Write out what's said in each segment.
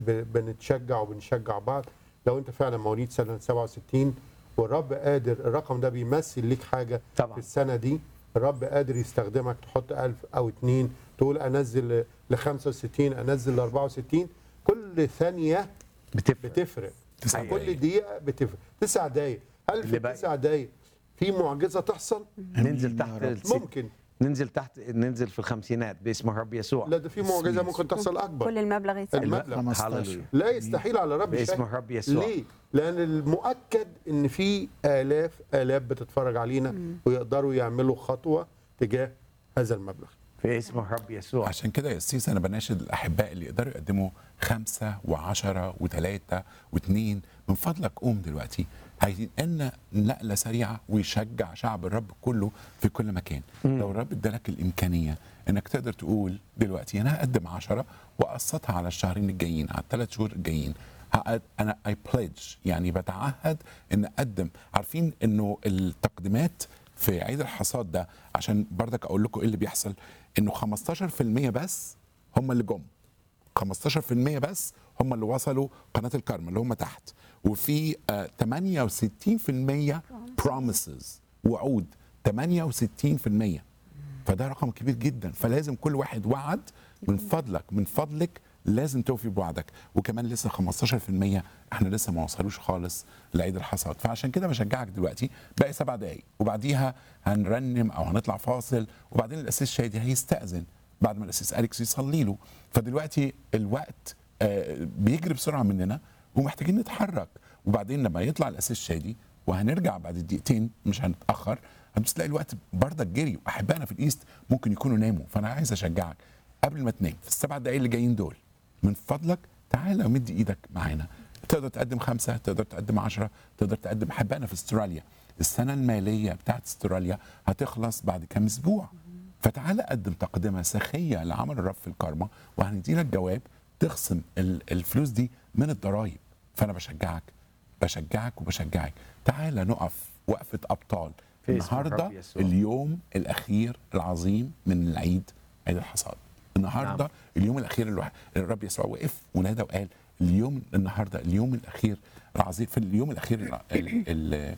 ب- بنتشجع وبنشجع بعض لو انت فعلا مواليد سنه 67 والرب قادر الرقم ده بيمثل ليك حاجه طبعا. في السنه دي الرب قادر يستخدمك تحط 1000 او اتنين تقول انزل ل 65 انزل ل 64 كل ثانيه بتفرق بتفرق تسع كل دقايق. دقيقه بتفرق تسع دقايق هل في اللي باقي. التسع دقايق في معجزه تحصل؟ ننزل يا تحت رب. الست- ممكن ننزل تحت ننزل في الخمسينات باسم الرب يسوع لا ده في معجزه ممكن تحصل اكبر كل المبلغ يتسلم المبلغ. 15 هللويا لا يستحيل على رب باسم شيء الرب يسوع ليه؟ لأن المؤكد إن في آلاف آلاف بتتفرج علينا ويقدروا يعملوا خطوة تجاه هذا المبلغ. في اسم الرب يسوع عشان كده يا سيس انا بناشد الاحباء اللي يقدروا يقدموا خمسه وعشرة وثلاثه واثنين من فضلك قوم دلوقتي هينقلنا نقله سريعه ويشجع شعب الرب كله في كل مكان لو الرب ادالك الامكانيه انك تقدر تقول دلوقتي انا هقدم عشرة واقسطها على الشهرين الجايين على الثلاث شهور الجايين هقد- انا اي بليدج يعني بتعهد ان اقدم عارفين انه التقديمات في عيد الحصاد ده عشان بردك اقول لكم ايه اللي بيحصل انه 15% بس هم اللي جم 15% بس هم اللي وصلوا قناه الكرم اللي هم تحت وفي آه 68% promises وعود 68% فده رقم كبير جدا فلازم كل واحد وعد من فضلك من فضلك لازم توفي بوعدك وكمان لسه 15% احنا لسه ما وصلوش خالص لعيد الحصاد فعشان كده بشجعك دلوقتي باقي سبع دقايق وبعديها هنرنم او هنطلع فاصل وبعدين الاسيس شادي هيستاذن بعد ما الاسيس اليكس يصلي له فدلوقتي الوقت آه، بيجري بسرعه مننا ومحتاجين نتحرك وبعدين لما يطلع الاسيس شادي وهنرجع بعد دقيقتين مش هنتاخر هتبص تلاقي الوقت بردك جري واحبائنا في الايست ممكن يكونوا ناموا فانا عايز اشجعك قبل ما تنام في السبع دقايق اللي جايين دول من فضلك تعالى ومد ايدك معانا تقدر تقدم خمسة تقدر تقدم عشرة تقدر تقدم أحبائنا في استراليا السنة المالية بتاعت استراليا هتخلص بعد كام أسبوع فتعالى قدم تقدمة سخية لعمل الرب في الكارما وهندي لك جواب تخصم ال- الفلوس دي من الضرايب فأنا بشجعك بشجعك وبشجعك تعالى نقف وقفة أبطال في اسم النهارده الرب يسوع. اليوم الأخير العظيم من العيد عيد الحصاد النهارده نعم. اليوم الاخير اللي الواحد- الرب يسوع وقف ونادى وقال اليوم النهارده اليوم الاخير العظيم في اليوم الاخير ال ال ال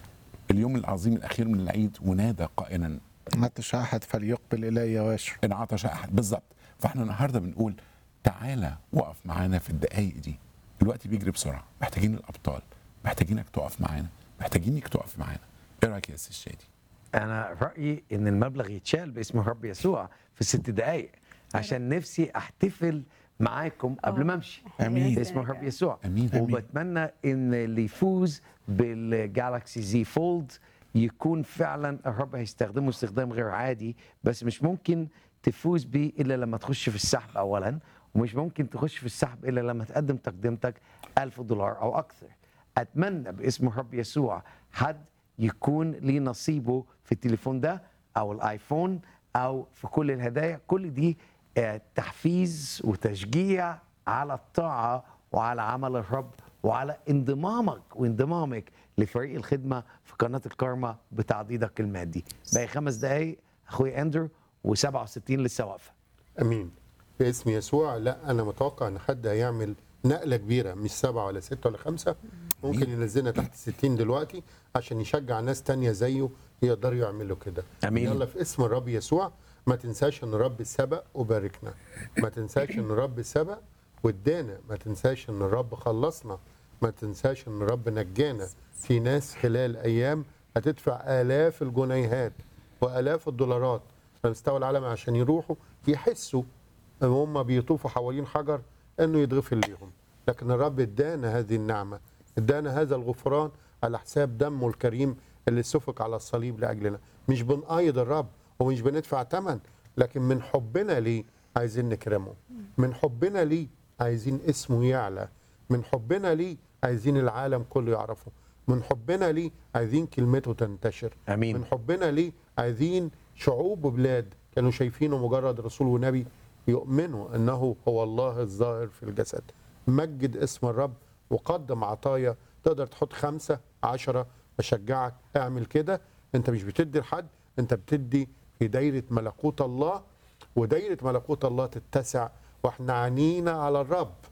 اليوم العظيم الاخير من العيد ونادى قائلا عطش احد فليقبل الي واشرب ان عطش احد بالظبط فاحنا النهارده بنقول تعالى وقف معانا في الدقائق دي الوقت بيجري بسرعه محتاجين الابطال محتاجينك تقف معانا محتاجينك تقف معانا ايه رايك يا سيد شادي انا رايي ان المبلغ يتشال باسم الرب يسوع في ست دقائق عشان نفسي احتفل معاكم قبل ما امشي آمين. باسم الرب يسوع آمين. آمين. وبتمنى ان اللي يفوز بالجالكسي زي فولد يكون فعلا الرب هيستخدمه استخدام غير عادي بس مش ممكن تفوز بيه الا لما تخش في السحب اولا ومش ممكن تخش في السحب الا لما تقدم تقدمتك ألف دولار او اكثر اتمنى باسم الرب يسوع حد يكون ليه نصيبه في التليفون ده او الايفون او في كل الهدايا كل دي آه، تحفيز وتشجيع على الطاعه وعلى عمل الرب وعلى انضمامك وانضمامك لفريق الخدمه في قناه الكارما بتعضيدك المادي باقي خمس دقايق اخوي اندرو و67 لسه واقفه امين باسم يسوع لا انا متوقع ان حد هيعمل نقله كبيره مش سبعه ولا سته ولا خمسه ممكن ينزلنا تحت 60 دلوقتي عشان يشجع ناس تانية زيه يقدروا يعملوا كده أمين. يلا في اسم الرب يسوع ما تنساش ان الرب سبق وباركنا ما تنساش ان الرب سبق وادانا ما تنساش ان الرب خلصنا ما تنساش ان الرب نجانا في ناس خلال ايام هتدفع الاف الجنيهات والاف الدولارات على مستوى العالم عشان يروحوا يحسوا ان هم بيطوفوا حوالين حجر انه يتغفر ليهم لكن الرب ادانا هذه النعمه ادانا هذا الغفران على حساب دمه الكريم اللي سفك على الصليب لاجلنا مش بنقايض الرب ومش بندفع ثمن لكن من حبنا ليه عايزين نكرمه من حبنا ليه عايزين اسمه يعلى من حبنا ليه عايزين العالم كله يعرفه من حبنا ليه عايزين كلمته تنتشر امين من حبنا ليه عايزين شعوب وبلاد كانوا شايفينه مجرد رسول ونبي يؤمنوا انه هو الله الظاهر في الجسد مجد اسم الرب وقدم عطايا تقدر تحط خمسة عشرة بشجعك اعمل كده انت مش بتدي لحد انت بتدي في دايرة ملكوت الله ودايرة ملكوت الله تتسع واحنا عنينا على الرب